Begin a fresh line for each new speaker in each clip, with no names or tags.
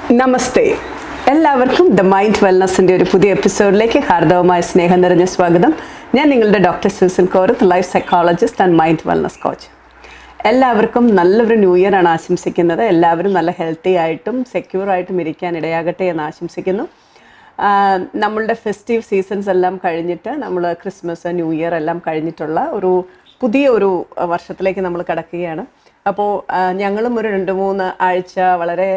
നമസ്തേ എല്ലാവർക്കും the mind വെൽനസിൻ്റെ ഒരു പുതിയ എപ്പിസോഡിലേക്ക് ഹാർദവമായ സ്നേഹം നിറഞ്ഞ സ്വാഗതം ഞാൻ നിങ്ങളുടെ doctor Susin Korath life psychologist and mind wellness coach എല്ലാവർക്കും നല്ലൊരു ന്യൂ ഇയർ ആണ് ആശംസിക്കുന്നത് എല്ലാവരും നല്ല ഹെൽത്തി ആയിട്ടും സെക്യൂർ ആയിട്ടും ഇരിക്കാൻ ഇടയാകട്ടെ എന്ന് ആശംസിക്കുന്നു ആഹ് നമ്മളുടെ ഫെസ്റ്റീവ് സീസൺസ് എല്ലാം കഴിഞ്ഞിട്ട് നമ്മൾ ക്രിസ്മസ് ന്യൂ ഇയർ എല്ലാം കഴിഞ്ഞിട്ടുള്ള ഒരു പുതിയ ഒരു വർഷത്തിലേക്ക് നമ്മൾ കടക്കുകയാണ് അപ്പോൾ ഞങ്ങളും ഒരു രണ്ട് മൂന്ന് ആഴ്ച വളരെ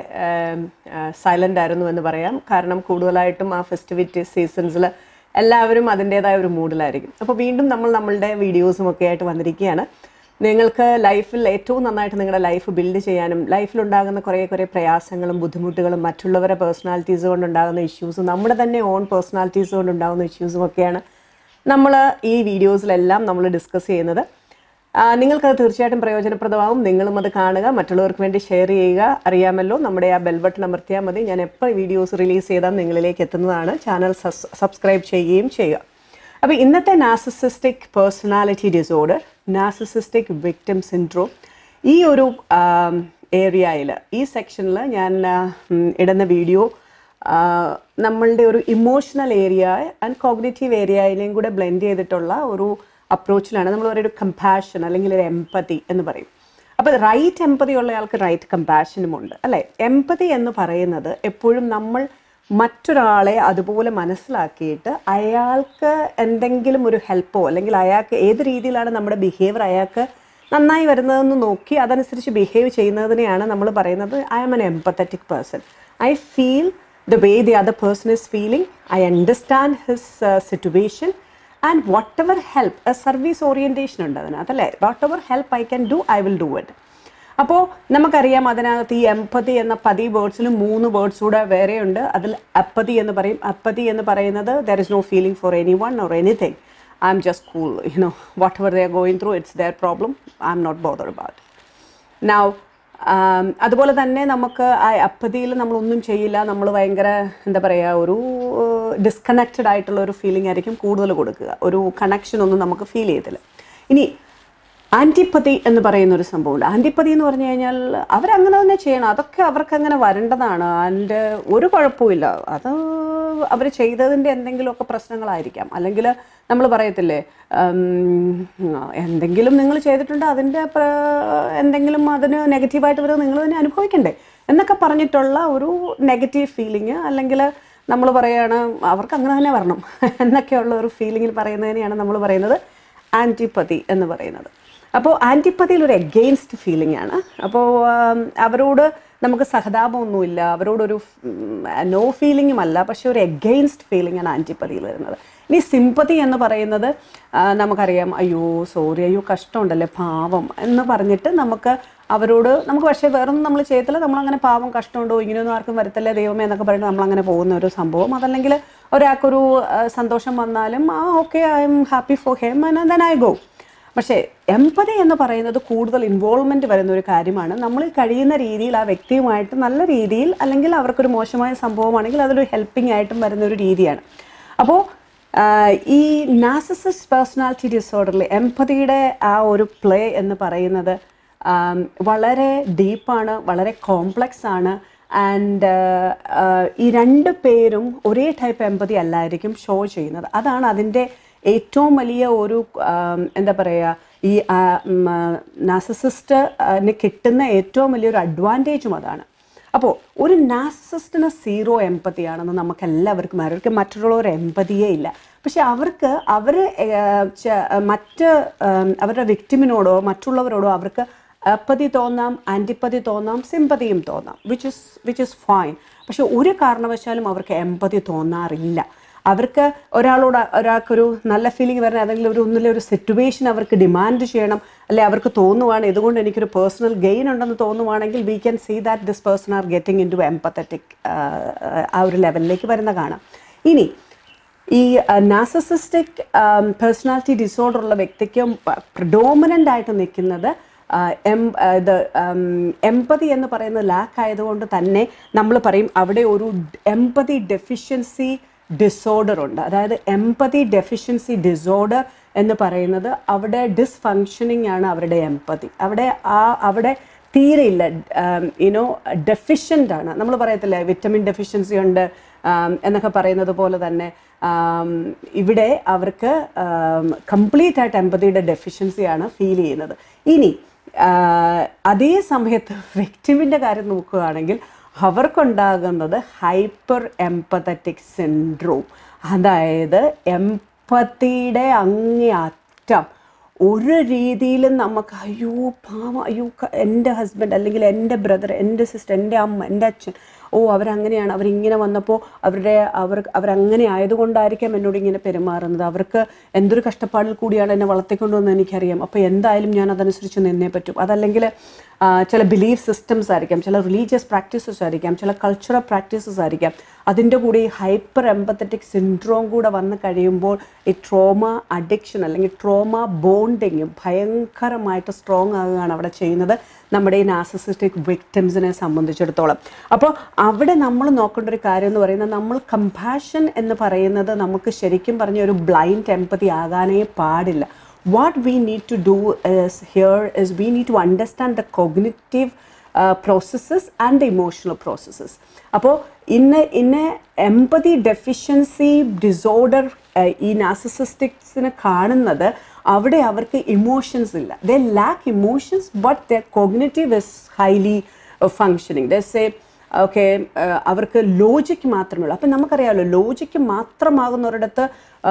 സൈലൻ്റ് ആയിരുന്നു എന്ന് പറയാം കാരണം കൂടുതലായിട്ടും ആ ഫെസ്റ്റിവിറ്റി സീസൺസിൽ എല്ലാവരും അതിൻ്റേതായ ഒരു മൂഡിലായിരിക്കും അപ്പോൾ വീണ്ടും നമ്മൾ നമ്മളുടെ വീഡിയോസും ഒക്കെ ആയിട്ട് വന്നിരിക്കുകയാണ് നിങ്ങൾക്ക് ലൈഫിൽ ഏറ്റവും നന്നായിട്ട് നിങ്ങളുടെ ലൈഫ് ബിൽഡ് ചെയ്യാനും ലൈഫിലുണ്ടാകുന്ന കുറേ കുറേ പ്രയാസങ്ങളും ബുദ്ധിമുട്ടുകളും മറ്റുള്ളവരുടെ പേഴ്സണാലിറ്റീസ് കൊണ്ടുണ്ടാകുന്ന ഇഷ്യൂസും നമ്മുടെ തന്നെ ഓൺ പേഴ്സണാലിറ്റീസ് കൊണ്ടുണ്ടാകുന്ന ഇഷ്യൂസും ഒക്കെയാണ് നമ്മൾ ഈ വീഡിയോസിലെല്ലാം നമ്മൾ ഡിസ്കസ് ചെയ്യുന്നത് ആ, നിങ്ങൾക്കത് തീർച്ചയായിട്ടും പ്രയോജനപ്രദമാവും നിങ്ങളും അത് കാണുക മറ്റുള്ളവർക്ക് വേണ്ടി ഷെയർ ചെയ്യുക അറിയാമല്ലോ നമ്മുടെ ആ ബെൽ ബട്ടൺ അമർത്തിയാൽ മതി ഞാൻ എപ്പോൾ വീഡിയോസ് റിലീസ് ചെയ്താൽ നിങ്ങളിലേക്ക് എത്തുന്നതാണ് ചാനൽ സബ്സ്ക്രൈബ് ചെയ്യുകയും ചെയ്യുക അപ്പോൾ ഇന്നത്തെ narcissistic personality disorder narcissistic victim syndrome ഈ ഒരു ഏരിയയിൽ ഈ സെക്ഷനിൽ ഞാൻ ആ, ഉം, ഇടുന്ന വീഡിയോ ആ, നമ്മളുടെ ഒരു ഇമോഷണൽ ഏരിയ ആൻഡ് കോഗ്നേറ്റീവ് ഏരിയയിലെയും കൂടെ ബ്ലെൻഡ് ചെയ്തിട്ടുള്ള ഒരു അപ്രോച്ചിലാണ് നമ്മൾ ഒരു കമ്പാഷൻ അല്ലെങ്കിൽ ഒരു എമ്പതി എന്ന് പറയും അപ്പോൾ റൈറ്റ് എമ്പതി ഉള്ള ആൾക്ക് റൈറ്റ് കമ്പാഷനും ഉണ്ട് അല്ലേ എമ്പതി എന്ന് പറയുന്നത് എപ്പോഴും നമ്മൾ മറ്റൊരാളെ അതുപോലെ മനസ്സിലാക്കിയിട്ട് അയാൾക്ക് എന്തെങ്കിലും ഒരു ഹെൽപ്പോ അല്ലെങ്കിൽ അയാൾക്ക് ഏത് രീതിയിലാണ് നമ്മുടെ ബിഹേവിയർ അയാൾക്ക് നന്നായി വരുന്നതെന്ന് നോക്കി അതനുസരിച്ച് ബിഹേവ് ചെയ്യുന്നതിനെയാണ് നമ്മൾ പറയുന്നത് I am an empathetic person I feel the way the other person is feeling I understand his situation and whatever help service orientation ഉണ്ട് അതിനകത്ത് അല്ലേ whatever help I can do I will do it അപ്പോൾ നമുക്കറിയാം അതിനകത്ത് ഈ empathy എന്ന പതി വേർഡ്സിൽ മൂന്ന് വേർഡ്സ് കൂടെ വേറെയുണ്ട് അതിൽ അപ്പതി എന്ന് പറയും അപ്പതി എന്ന് പറയുന്നത് there is no feeling for anyone or anything I'm just cool you know whatever they are going through it's their problem I'm not bother about now അതുപോലെ തന്നെ നമുക്ക് ആ അപ്പതിയിൽ നമ്മളൊന്നും ചെയ്യില്ല നമ്മൾ ഭയങ്കര എന്താ പറയുക ഒരു ഡിസ്കണക്റ്റഡ് ആയിട്ടുള്ള ഒരു ഫീലിംഗ് ആയിരിക്കും കൂടുതൽ കൊടുക്കുക ഒരു കണക്ഷൻ ഒന്നും നമുക്ക് ഫീൽ ചെയ്തില്ല ഇനി ആൻറ്റിപ്പതി എന്ന് പറയുന്ന ഒരു സംഭവമുണ്ട് ആൻറ്റിപ്പതി എന്ന് പറഞ്ഞു കഴിഞ്ഞാൽ അവരങ്ങനെ തന്നെ ചെയ്യണം അതൊക്കെ അവർക്ക് അങ്ങനെ വരേണ്ടതാണ് അതിൻ്റെ ഒരു കുഴപ്പമില്ല അത് അവർ ചെയ്തതിൻ്റെ എന്തെങ്കിലുമൊക്കെ പ്രശ്നങ്ങളായിരിക്കാം അല്ലെങ്കിൽ നമ്മൾ പറയത്തില്ലേ ഉം, എന്തെങ്കിലും നിങ്ങൾ ചെയ്തിട്ടുണ്ട് അതിൻ്റെ പ്ര- എന്തെങ്കിലും അതിന് നെഗറ്റീവായിട്ട് വരുന്നത് നിങ്ങൾ തന്നെ അനുഭവിക്കണ്ടേ എന്നൊക്കെ പറഞ്ഞിട്ടുള്ള ഒരു നെഗറ്റീവ് ഫീലിംഗ് അല്ലെങ്കിൽ നമ്മൾ പറയുകയാണ് അവർക്ക് അങ്ങനെ തന്നെ വരണം എന്നൊക്കെയുള്ള ഒരു ഫീലിങ്ങിൽ പറയുന്നതിനെയാണ് നമ്മൾ പറയുന്നത് ആൻറ്റിപ്പതി എന്ന് പറയുന്നത് അപ്പോൾ ആൻറ്റിപ്പതിയിൽ ഒരു എഗെയിൻസ്റ്റ് ഫീലിംഗ് ആണ് അപ്പോൾ ആം, അവരോട് നമുക്ക് സഹതാപമൊന്നുമില്ല അവരോടൊരു നോ ഫീലിംഗും അല്ല പക്ഷെ ഒരു എഗെയിൻസ്റ്റ് ഫീലിംഗ് ആണ് ആൻറ്റിപ്പതിയിൽ വരുന്നത് ഇനി സിമ്പതി എന്ന് പറയുന്നത് ആ, നമുക്കറിയാം അയ്യോ സോറി അയ്യോ കഷ്ടമുണ്ടല്ലേ പാവം എന്ന് പറഞ്ഞിട്ട് നമുക്ക് അവരോട് നമുക്ക് പക്ഷേ വേറൊന്നും നമ്മൾ ചെയ്യത്തില്ല നമ്മളങ്ങനെ പാവം കഷ്ടമുണ്ടോ ഇങ്ങനെയൊന്നും ആർക്കും വരത്തില്ല ദൈവമേ എന്നൊക്കെ പറഞ്ഞിട്ട് നമ്മളങ്ങനെ പോകുന്ന ഒരു സംഭവം അതല്ലെങ്കിൽ ഒരാൾക്കൊരു ആ, സന്തോഷം വന്നാലും ആ okay I'm happy for them and then I go പക്ഷേ എമ്പതി എന്ന് പറയുന്നത് കൂടുതൽ ഇൻവോൾവ്മെൻറ്റ് വരുന്ന ഒരു കാര്യമാണ് നമ്മൾ കഴിയുന്ന രീതിയിൽ ആ വ്യക്തിയുമായിട്ട് നല്ല രീതിയിൽ അല്ലെങ്കിൽ അവർക്കൊരു മോശമായ സംഭവമാണെങ്കിൽ അതൊരു ഹെൽപ്പിംഗ് ആയിട്ടും വരുന്ന ഒരു രീതിയാണ് അപ്പോൾ ഈ നാസസിസ് പേഴ്സണാലിറ്റി ഡിസോർഡറിൽ എമ്പതിയുടെ ആ ഒരു പ്ലേ എന്ന് പറയുന്നത് ആം, വളരെ ഡീപ്പാണ് വളരെ കോംപ്ലക്സ് ആണ് ആൻഡ് ഈ രണ്ട് പേരും ഒരേ ടൈപ്പ് എമ്പതി അല്ലായിരിക്കും ഷോ ചെയ്യുന്നത് അതാണ് അതിൻ്റെ ഏറ്റവും വലിയ ഒരു ആം, എന്താ പറയുക ഈ നാസസിസ്റ്റിന് കിട്ടുന്ന ഏറ്റവും വലിയൊരു അഡ്വാൻറ്റേജും അതാണ് അപ്പോൾ ഒരു നാസിസ്റ്റിന് സീറോ എമ്പതി ആണെന്ന് നമുക്ക് എല്ലാവർക്കും അറിയാം. അവർക്ക് മറ്റുള്ളവർ എമ്പതിയേ ഇല്ല പക്ഷെ അവർക്ക് അവർ മറ്റ് ആം, അവരുടെ വിക്ടിമിനോടോ മറ്റുള്ളവരോടോ അവർക്ക് അപ്പതി തോന്നാം ആൻറ്റിപ്പതി തോന്നാം സിമ്പതിയും തോന്നാം which is which is fine പക്ഷെ ഒരു കാരണവശാലും അവർക്ക് എമ്പതി തോന്നാറില്ല അവർക്ക് ഒരാളോട് ഒരാൾക്കൊരു നല്ല ഫീലിംഗ് വരണം അല്ലെങ്കിൽ ഒരു ഒന്നിലെ ഒരു സിറ്റുവേഷൻ അവർക്ക് ഡിമാൻഡ് ചെയ്യണം അല്ലെ അവർക്ക് തോന്നുവാണ് ഇതുകൊണ്ട് എനിക്കൊരു പേഴ്സണൽ ഗെയിൻ ഉണ്ടെന്ന് തോന്നുവാണെങ്കിൽ we can see that this person are getting into empathetic ആ ഒരു ലെവലിലേക്ക് വരുന്ന കാണാം ഇനി ഈ നാസസിസ്റ്റിക് പേഴ്സണാലിറ്റി ഡിസോർഡർ ഉള്ള വ്യക്തിക്ക് പ്രഡോമിനൻ്റ് ആയിട്ട് നിൽക്കുന്നത് ആ, എം ആ, ഇത് എമ്പതി എന്ന് പറയുന്നത് ലാക്ക് ആയതുകൊണ്ട് തന്നെ നമ്മൾ പറയും അവിടെ ഒരു എമ്പതി ഡെഫിഷ്യൻസി ഡിസോർഡർ ഉണ്ട് അതായത് എമ്പതി ഡെഫിഷ്യൻസി ഡിസോർഡർ എന്ന് പറയുന്നത് അവിടെ ഡിസ്ഫങ്ഷനിങ് ആണ് അവരുടെ എമ്പതി അവിടെ ആ അവിടെ തീരെ ഇല്ല യുനോ ഡെഫിഷ്യൻ്റ് ആണ് നമ്മൾ പറയത്തില്ലേ വിറ്റമിൻ ഡെഫിഷ്യൻസി ഉണ്ട് ആം, എന്നൊക്കെ പറയുന്നത് പോലെ തന്നെ ആം, ഇവിടെ അവർക്ക് കംപ്ലീറ്റ് ആയിട്ട് എമ്പതിയുടെ ഡെഫിഷ്യൻസിയാണ് ഫീൽ ചെയ്യുന്നത് ഇനി ആ, അതേ സമയത്ത് വ്യക്തിമിൻ്റെ കാര്യം നോക്കുകയാണെങ്കിൽ അവർക്കുണ്ടാകുന്നത് ഹൈപ്പർ എംപതറ്റിക് സിൻഡ്രോം അതായത് എംപത്തിയുടെ അങ്ങേ അറ്റം ഒരു രീതിയിലും നമുക്ക് അയ്യോ പാവം അയ്യോ ക- എൻ്റെ ഹസ്ബൻഡ് അല്ലെങ്കിൽ എൻ്റെ ബ്രദർ എൻ്റെ സിസ്റ്റർ എൻ്റെ അമ്മ എൻ്റെ അച്ഛൻ ഓ അവരങ്ങനെയാണ് അവരിങ്ങനെ വന്നപ്പോൾ അവരുടെ അവർ അവരങ്ങനെ ആയതുകൊണ്ടായിരിക്കാം എന്നോട് ഇങ്ങനെ പെരുമാറുന്നത് അവർക്ക് എന്തൊരു കഷ്ടപ്പാടിൽ കൂടിയാണ് എന്നെ വളർത്തിക്കൊണ്ടുവന്ന് എനിക്കറിയാം അപ്പോൾ എന്തായാലും ഞാൻ അതനുസരിച്ച് നിന്നേ പറ്റും അതല്ലെങ്കിൽ ആ, ചില ബിലീഫ് സിസ്റ്റംസ് ആയിരിക്കാം ചില റിലീജിയസ് പ്രാക്ടീസസ് ആയിരിക്കാം ചില കൾച്ചറൽ പ്രാക്ടീസസ് ആയിരിക്കാം അതിൻ്റെ കൂടെ ഈ ഹൈപ്പർ എമ്പത്തറ്റിക് സിൻഡ്രോം കൂടെ വന്ന് കഴിയുമ്പോൾ ഈ ട്രോമ അഡിക്ഷൻ അല്ലെങ്കിൽ ട്രോമ ബോണ്ടിങ് ഭയങ്കരമായിട്ട് സ്ട്രോങ് ആകുകയാണ് അവിടെ ചെയ്യുന്നത് നമ്മുടെ ഈ നാസസിസ്റ്റിക് വിക്ടിംസിനെ സംബന്ധിച്ചിടത്തോളം അപ്പോൾ അവിടെ നമ്മൾ നോക്കേണ്ട ഒരു കാര്യം എന്ന് പറയുന്നത് നമ്മൾ കമ്പാഷൻ എന്ന് പറയുന്നത് നമുക്ക് ശരിക്കും പറഞ്ഞ ഒരു ബ്ലൈൻഡ് എമ്പതി ആകാനേ പാടില്ല what we need to do is here is we need to understand the cognitive uh, processes and the emotional processes അപ്പോൾ ഇന്ന് ഇന്ന് എമ്പതി ഡെഫിഷ്യൻസി ഡിസോർഡർ ഈ നാസസിസ്റ്റിക്സിന് കാണുന്നത് അവിടെ അവർക്ക് ഇമോഷൻസ് ഇല്ല they lack emotions but the cognitive is highly functioning they say okay അവർക്ക് logic മാത്രമേ ഉള്ളൂ അപ്പം നമുക്കറിയാമല്ലോ ലോജിക്ക് മാത്രമാകുന്നൊരിടത്ത്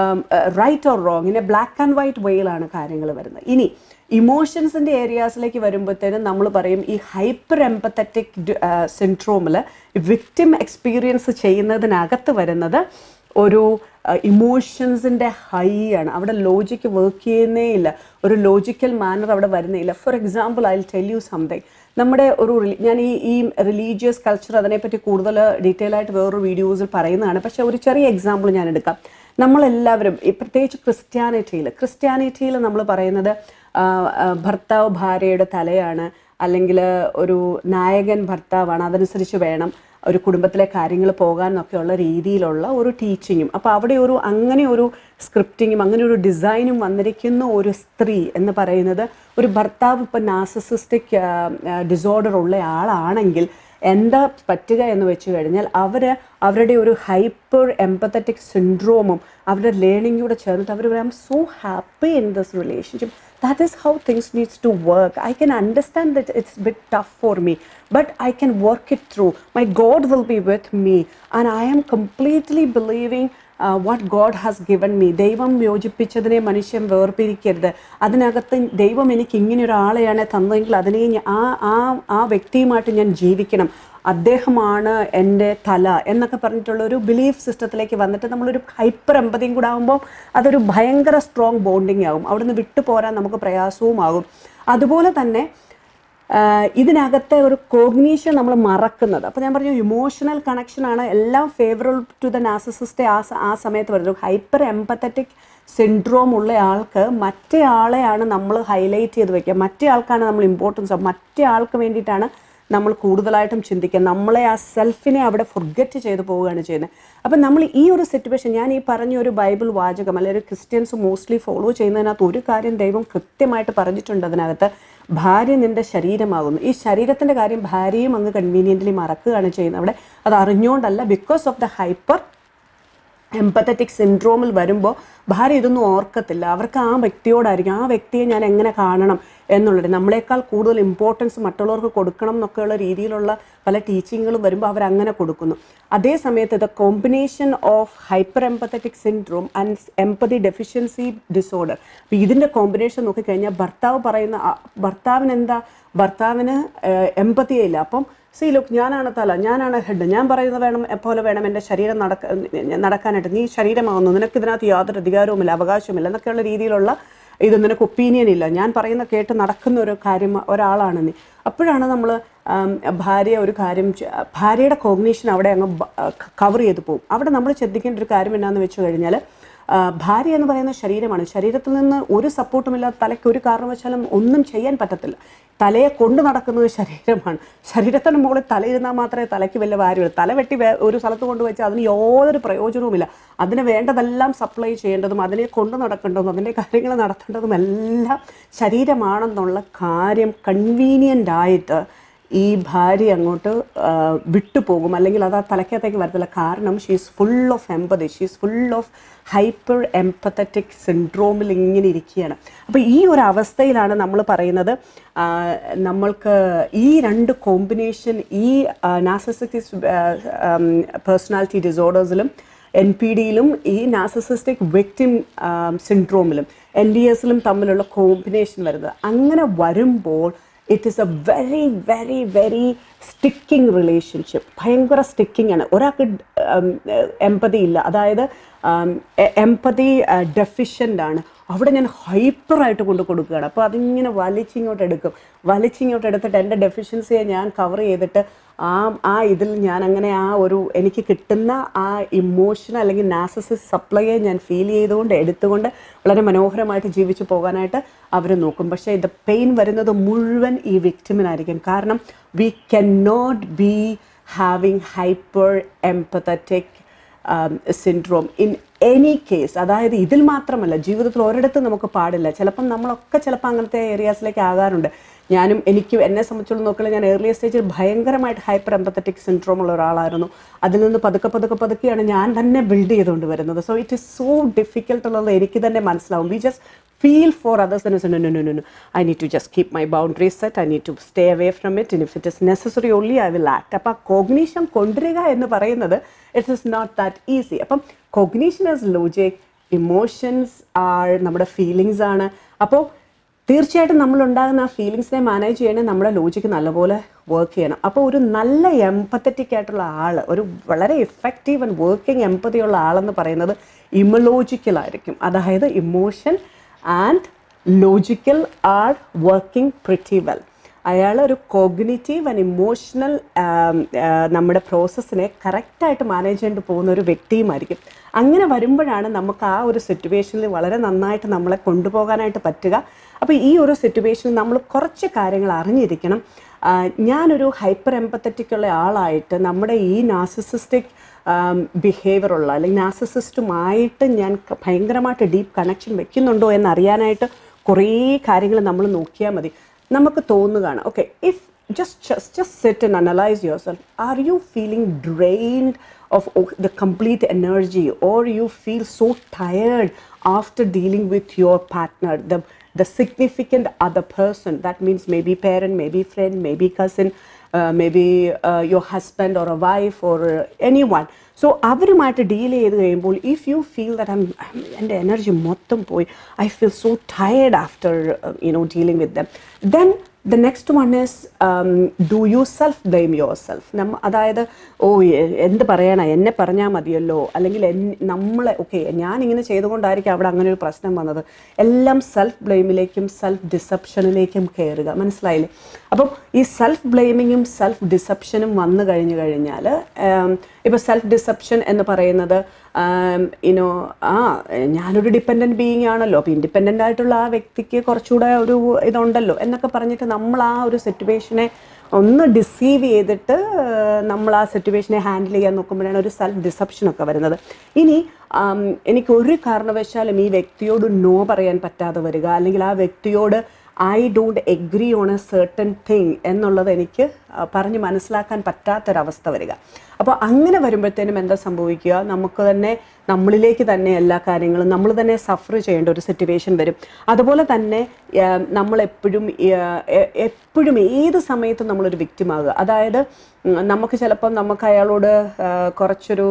റൈറ്റ് ഓർ റോങ് ഇങ്ങനെ ബ്ലാക്ക് ആൻഡ് വൈറ്റ് വേയിലാണ് കാര്യങ്ങൾ വരുന്നത് ഇനി ഇമോഷൻസിൻ്റെ ഏരിയാസിലേക്ക് വരുമ്പോഴത്തേനും നമ്മൾ പറയും ഈ ഹൈപ്പർ എമ്പത്തറ്റിക് സിൻഡ്രോമിൽ വിക്ടിം എക്സ്പീരിയൻസ് ചെയ്യുന്നതിനകത്ത് വരുന്നത് ഒരു ഇമോഷൻസിൻ്റെ ഹൈ ആണ് അവിടെ ലോജിക്ക് വർക്ക് ചെയ്യുന്നേ ഇല്ല ഒരു ലോജിക്കൽ മാനർ അവിടെ വരുന്നില്ല for example I tell you something നമ്മുടെ ഒരു reli- ഞാൻ ഈ ഈ റിലീജിയസ് കൾച്ചർ അതിനെപ്പറ്റി കൂടുതൽ ഡീറ്റെയിൽ ആയിട്ട് വേറൊരു വീഡിയോസിൽ പറയുന്നതാണ് പക്ഷേ ഒരു ചെറിയ എക്സാമ്പിൾ ഞാൻ എടുക്കാം നമ്മളെല്ലാവരും ഈ പ്രത്യേകിച്ച് ക്രിസ്ത്യാനിറ്റിയിൽ ക്രിസ്ത്യാനിറ്റിയിൽ നമ്മൾ പറയുന്നത് ആ, ആ, ഭർത്താവ് ഭാര്യയുടെ തലയാണ് അല്ലെങ്കിൽ ഒരു നായകൻ ഭർത്താവാണ് അതനുസരിച്ച് വേണം ഒരു കുടുംബത്തിലെ കാര്യങ്ങൾ പോകാൻ എന്നൊക്കെയുള്ള രീതിയിലുള്ള ഒരു ടീച്ചിങ്ങും അപ്പോൾ അവിടെ ഒരു അങ്ങനെ ഒരു സ്ക്രിപ്റ്റിങ്ങും അങ്ങനെ ഒരു ഡിസൈനും വന്നിരിക്കുന്ന ഒരു സ്ത്രീ എന്ന് പറയുന്നത് ഒരു ഭർത്താവ് ഇപ്പം നാസസിസ്റ്റിക് ഡിസോർഡർ ഉള്ള ആളാണെങ്കിൽ എന്താ പറ്റുക എന്ന് വെച്ച് കഴിഞ്ഞാൽ അവർ അവരുടെ ഒരു ഹൈപ്പർ എംപത്തറ്റിക് സിൻഡ്രോമും അവരുടെ ലേണിംഗൂടെ ചേർന്നിട്ട് അവർ I'm so happy in this relationship that is how things needs to work i can understand that it's a bit tough for me but i can work it through my god will be with me and i am completely believing uh, what god has given me ദൈവം യോജിപ്പിച്ചതിനെ മനുഷ്യൻ വേർപിരിക്കരുത് അതിനകത്ത് ദൈവം എനിക്ക് ഇങ്ങനെ ഒരാളെയാണ് തന്നതെങ്കിൽ അതിനെ ഞാൻ- ആ ആ ആ വ്യക്തിയുമായിട്ട് ഞാൻ ജീവിക്കണം അദ്ദേഹമാണ് എൻ്റെ തല എന്നൊക്കെ പറഞ്ഞിട്ടുള്ള ഒരു ബിലീഫ് സിസ്റ്റത്തിലേക്ക് വന്നിട്ട് നമ്മളൊരു ഹൈപ്പർ എമ്പതിയും കൂടെ ആകുമ്പോൾ അതൊരു ഭയങ്കര സ്ട്രോങ് ബോണ്ടിങ് ആകും അവിടുന്ന് വിട്ടു പോരാൻ നമുക്ക് പ്രയാസവുമാകും അതുപോലെ തന്നെ ആഹ് ഇതിനകത്തെ ഒരു കോഗ്നീഷൻ നമ്മൾ മറക്കുന്നത് അപ്പോൾ ഞാൻ പറഞ്ഞു ഇമോഷണൽ കണക്ഷനാണ് എല്ലാം ഫേവറബിൾ ടു ദ നാസസിസ്റ്റ് ആ സ- ആ സമയത്ത് വരുന്നത് ഹൈപ്പർ എംപത്തറ്റിക് സിൻഡ്രോം ഉള്ള ആൾക്ക് മറ്റേ ആളെയാണ് നമ്മൾ ഹൈലൈറ്റ് ചെയ്ത് വെക്കുക മറ്റേ ആൾക്കാണ് നമ്മൾ ഇമ്പോർട്ടൻസ് മറ്റേ ആൾക്ക് വേണ്ടിയിട്ടാണ് നമ്മൾ കൂടുതലായിട്ടും ചിന്തിക്കുക നമ്മളെ ആ സെൽഫിനെ അവിടെ ഫുർഗറ്റ് ചെയ്ത് പോവുകയാണ് ചെയ്യുന്നത് അപ്പം നമ്മൾ ഈ ഒരു സിറ്റുവേഷൻ ഞാൻ ഈ പറഞ്ഞ ഒരു ബൈബിൾ വാചകം അല്ലെങ്കിൽ ക്രിസ്ത്യൻസ് മോസ്റ്റ്ലി ഫോളോ ചെയ്യുന്നതിനകത്ത് ഒരു കാര്യം ദൈവം കൃത്യമായിട്ട് പറഞ്ഞിട്ടുണ്ട് അതിനകത്ത് ഭാര്യ നിന്റെ ശരീരമാകുന്നു ഈ ശരീരത്തിൻ്റെ കാര്യം ഭാര്യയും അങ്ങ് കൺവീനിയൻ്റ്ലി മറക്കുകയാണ് ചെയ്യുന്നത് അവിടെ അത് അറിഞ്ഞുകൊണ്ടല്ല because of the hyper empathetic സിൻഡ്രോമിൽ വരുമ്പോൾ ഭാര്യ ഇതൊന്നും ഓർക്കത്തില്ല അവർക്ക് ആ വ്യക്തിയോടായിരിക്കും ആ വ്യക്തിയെ ഞാൻ എങ്ങനെ കാണണം എന്നുള്ളത് നമ്മളെക്കാൾ കൂടുതൽ ഇമ്പോർട്ടൻസ് മറ്റുള്ളവർക്ക് കൊടുക്കണം എന്നൊക്കെയുള്ള രീതിയിലുള്ള പല ടീച്ചിങ്ങുകളും വരുമ്പോൾ അവരങ്ങനെ കൊടുക്കുന്നു അതേ സമയത്ത് the combination of hyper empathetic syndrome and empathy deficiency disorder അപ്പോൾ ഇതിൻ്റെ കോമ്പിനേഷൻ നോക്കിക്കഴിഞ്ഞാൽ ഭർത്താവ് പറയുന്ന ആ, ഭർത്താവിന് എന്താ ഭർത്താവിന് എമ്പതിയേ ഇല്ല അപ്പം സി ലുക്ക് ഞാനാണ് തല ഞാനാണ് ഹെഡ് ഞാൻ പറയുന്നത് വേണം പോലെ വേണം എൻ്റെ ശരീരം നടക്ക നടക്കാനായിട്ട് നീ ശരീരമാകുന്നു നിനക്ക് ഇതിനകത്ത് യാതൊരു അധികാരവുമില്ല അവകാശവുമില്ല എന്നൊക്കെയുള്ള രീതിയിലുള്ള ഇത് നിനക്ക് ഒപ്പീനിയൻ ഇല്ല ഞാൻ പറയുന്ന കേട്ട് നടക്കുന്ന ഒരു കാര്യം ഒരാളാണ് നീ അപ്പോഴാണ് നമ്മൾ ഭാര്യ ഒരു കാര്യം ചെ- ഭാര്യയുടെ കോഗ്നീഷൻ അവിടെ അങ്ങ് കവർ ചെയ്ത് പോകും അവിടെ നമ്മൾ ശ്രദ്ധിക്കേണ്ട ഒരു കാര്യം എന്നാന്ന് വെച്ച് കഴിഞ്ഞാൽ ആ, ഭാര്യ എന്ന് പറയുന്ന ശരീരമാണ് ശരീരത്തിൽ നിന്ന് ഒരു സപ്പോർട്ടും ഇല്ലാതെ തലയ്ക്ക് ഒരു കാരണവശാലും ഒന്നും ചെയ്യാൻ പറ്റത്തില്ല തലയെ കൊണ്ട് നടക്കുന്നത് ശരീരമാണ് ശരീരത്തിന് മുകളിൽ തലയിരുന്നാൽ മാത്രമേ തലയ്ക്ക് വലിയ ഭാര്യമുള്ളൂ തല വെട്ടി വേ- ഒരു സ്ഥലത്ത് കൊണ്ടുവച്ചാൽ അതിന് യാതൊരു പ്രയോജനവുമില്ല അതിന് വേണ്ടതെല്ലാം സപ്ലൈ ചെയ്യേണ്ടതും അതിനെ കൊണ്ട് നടക്കേണ്ടതും അതിൻ്റെ കാര്യങ്ങൾ നടത്തേണ്ടതും എല്ലാം ശരീരമാണെന്നുള്ള കാര്യം കൺവീനിയൻ്റ് ആയിട്ട് ഈ ഭാര്യ അങ്ങോട്ട് ആ, വിട്ടുപോകും അല്ലെങ്കിൽ അത് ആ തലക്കകത്തേക്ക് വരത്തില്ല കാരണം she's full of empathy she's full of hyper empathetic സിൻഡ്രോമിൽ ഇങ്ങനെ ഇരിക്കുകയാണ് അപ്പോൾ ഈ ഒരു അവസ്ഥയിലാണ് നമ്മൾ പറയുന്നത് ആ, നമ്മൾക്ക് ഈ രണ്ട് കോമ്പിനേഷൻ ഈ നാസസിറ്റിസ് പേഴ്സണാലിറ്റി ഡിസോർഡേഴ്സിലും എൻ പി ഡിയിലും ഈ നാസസിസ്റ്റിക് വിക്ടിം സിൻഡ്രോമിലും എൻ ഡി എസിലും തമ്മിലുള്ള കോമ്പിനേഷൻ വരുന്നത് അങ്ങനെ വരുമ്പോൾ it is a very very very sticking relationship ഭയങ്കര സ്റ്റിക്കിംഗ് ആണ് ഒരാൾക്ക് എമ്പതി ഇല്ല അതായത് എമ്പതി ഡെഫിഷ്യൻ്റ് ആണ് അവിടെ ഞാൻ ഹൈപ്പറായിട്ട് കൊണ്ട് കൊടുക്കുകയാണ് അപ്പോൾ അതിങ്ങനെ വലിച്ചിങ്ങോട്ട് എടുക്കും വലിച്ചിങ്ങോട്ട് എടുത്തിട്ട് എൻ്റെ ഡെഫിഷ്യൻസിയെ ഞാൻ കവർ ചെയ്തിട്ട് ആ ആ ഇതിൽ ഞാൻ അങ്ങനെ ആ ഒരു എനിക്ക് കിട്ടുന്ന ആ ഇമോഷൻ അല്ലെങ്കിൽ നാസസിസ് സപ്ലൈയെ ഞാൻ ഫീൽ ചെയ്തുകൊണ്ട് എടുത്തുകൊണ്ട് വളരെ മനോഹരമായിട്ട് ജീവിച്ചു പോകാനായിട്ട് അവർ നോക്കും പക്ഷേ ഇത് പെയിൻ വരുന്നത് മുഴുവൻ ഈ വിക്ടിമിനായിരിക്കും കാരണം we can not be having hyper empathetic syndrome in any case അതായത് ഇതിൽ മാത്രമല്ല ജീവിതത്തിൽ ഒരിടത്തും നമുക്ക് പാടില്ല ചിലപ്പം നമ്മളൊക്കെ ചിലപ്പോൾ അങ്ങനത്തെ ഏരിയാസിലേക്ക് ആകാറുണ്ട് ഞാനും എനിക്ക് എന്നെ സംബന്ധിച്ചോളം നോക്കിയാൽ ഞാൻ ഏർലിയർ സ്റ്റേജിൽ ഭയങ്കരമായിട്ട് ഹൈപ്പർ എംപത്തറ്റിക് സിൻഡ്രോം ഉള്ള ഒരാളായിരുന്നു അതിൽ നിന്ന് പതുക്കെ പതുക്കെ പതുക്കെയാണ് ഞാൻ തന്നെ ബിൽഡ് ചെയ്തുകൊണ്ട് വരുന്നത് so it is so difficult ഉള്ളത് എനിക്ക് തന്നെ മനസ്സിലാവും we just feel for others and say, no, no, no, no, no. I need to just keep my boundaries set. I need to stay away from it. And if it is necessary only, I will act. അപ്പോൾ cognition കൊണ്ടുവരിക എന്ന് പറയുന്നത് it is not that easy അപ്പം cognition is logic emotions are നമ്മുടെ feelings ആണ് അപ്പോൾ തീർച്ചയായിട്ടും നമ്മൾ ഉണ്ടാകുന്ന ആ ഫീലിങ്സിനെ മാനേജ് ചെയ്യണേ നമ്മുടെ ലോജിക്ക് നല്ലപോലെ വർക്ക് ചെയ്യണം അപ്പോൾ ഒരു നല്ല എംപത്തറ്റിക് ആയിട്ടുള്ള ആൾ ഒരു വളരെ എഫക്റ്റീവ് ആൻഡ് വർക്കിംഗ് എംപതി ഉള്ള ആളെന്ന് പറയുന്നത് ഇമലോജിക്കൽ ആയിരിക്കും അതായത് emotion and logical are working pretty well അയാൾ ഒരു കോഗ്നിറ്റീവ് ആൻഡ് ഇമോഷണൽ നമ്മുടെ പ്രോസസ്സിനെ കറക്റ്റായിട്ട് മാനേജ് ചെയ്ത് പോകുന്ന ഒരു വ്യക്തിയുമായിരിക്കും അങ്ങനെ വരുമ്പോഴാണ് നമുക്ക് ആ ഒരു സിറ്റുവേഷനിൽ വളരെ നന്നായിട്ട് നമ്മളെ കൊണ്ടുപോകാനായിട്ട് പറ്റുക അപ്പോൾ ഈ ഒരു സിറ്റുവേഷനിൽ നമ്മൾ കുറച്ച് കാര്യങ്ങൾ അറിഞ്ഞിരിക്കണം ആ, ഞാനൊരു ഹൈപ്പർ എംപത്തറ്റിക് ഉള്ള ആളായിട്ട് നമ്മുടെ ഈ നാസിസിസ്റ്റിക് ബിഹേവിയർ ഉള്ള അല്ലെങ്കിൽ നാസിസിസ്റ്റുമായിട്ട് ഞാൻ ക- ഭയങ്കരമായിട്ട് ഡീപ്പ് കണക്ഷൻ വെക്കുന്നുണ്ടോ എന്നറിയാനായിട്ട് കുറേ കാര്യങ്ങൾ നമ്മൾ നോക്കിയാൽ മതി നമുക്ക് തോന്നുകയാണ് okay if just just just sit and analyze yourself are you feeling drained of o- the complete energy or you feel so tired after dealing with your partner the the significant other person that means maybe parent maybe friend maybe cousin uh, maybe uh, your husband or a wife or uh, anyone so അവരുമായിട്ട് deal ചെയ്ത് കഴിയുമ്പോൾ if you feel that I'm എൻ്റെ energy മൊത്തം പോയി I feel so tired after you know dealing with them then the next one is do you self blame yourself നമ്മ അതായത് ഓ A- എന്ത് പറയാനാ എന്നെ പറഞ്ഞാൽ മതിയല്ലോ അല്ലെങ്കിൽ എൻ- നമ്മളെ ഓക്കെ ഞാനിങ്ങനെ ചെയ്തുകൊണ്ടായിരിക്കും അവിടെ അങ്ങനെ ഒരു പ്രശ്നം വന്നത് എല്ലാം സെൽഫ് ബ്ലെയിമിലേക്കും സെൽഫ് ഡിസപ്ഷനിലേക്കും കയറുക മനസ്സിലായില്ലേ അപ്പം ഈ സെൽഫ് ബ്ലെയിമിങ്ങും സെൽഫ് ഡിസപ്ഷനും വന്നു കഴിഞ്ഞു കഴിഞ്ഞാൽ ഇപ്പോൾ സെൽഫ് ഡിസപ്ഷൻ എന്ന് പറയുന്നത് ഇനോ ആ ഞാനൊരു ഡിപ്പെൻഡൻറ്റ് ബീയിങ് ആണല്ലോ അപ്പോൾ ഇൻഡിപെൻഡൻ്റ് ആയിട്ടുള്ള ആ വ്യക്തിക്ക് കുറച്ചുകൂടെ ഒരു ഇതുണ്ടല്ലോ എന്നൊക്കെ പറഞ്ഞിട്ട് നമ്മൾ ആ ഒരു സിറ്റുവേഷനെ ഒന്ന് ഡിസീവ് ചെയ്തിട്ട് ആ, നമ്മൾ ആ സിറ്റുവേഷനെ ഹാൻഡിൽ ചെയ്യാൻ നോക്കുമ്പോഴാണ് ഒരു സെൽഫ് ഡിസപ്ഷനൊക്കെ വരുന്നത് ഇനി ആം, എനിക്ക് ഒരു കാരണവശാലും ഈ വ്യക്തിയോട് നോ പറയാൻ പറ്റാതെ വരിക അല്ലെങ്കിൽ ആ വ്യക്തിയോട് I don't agree on a certain thing എന്നുള്ളത് എനിക്ക് ആ, പറഞ്ഞ് മനസ്സിലാക്കാൻ പറ്റാത്തൊരവസ്ഥ വരിക അപ്പോൾ അങ്ങനെ വരുമ്പോഴത്തേനും എന്താ സംഭവിക്കുക നമുക്ക് തന്നെ നമ്മളിലേക്ക് തന്നെ എല്ലാ കാര്യങ്ങളും നമ്മൾ തന്നെ സഫർ ചെയ്യേണ്ട ഒരു സിറ്റുവേഷൻ വരും അതുപോലെ തന്നെ നമ്മളെപ്പോഴും എപ്പോഴും ഏത് സമയത്തും നമ്മളൊരു victim-ആകുക അതായത് ഉം, നമുക്ക് ചിലപ്പം നമുക്ക് അയാളോട് ആ, കുറച്ചൊരു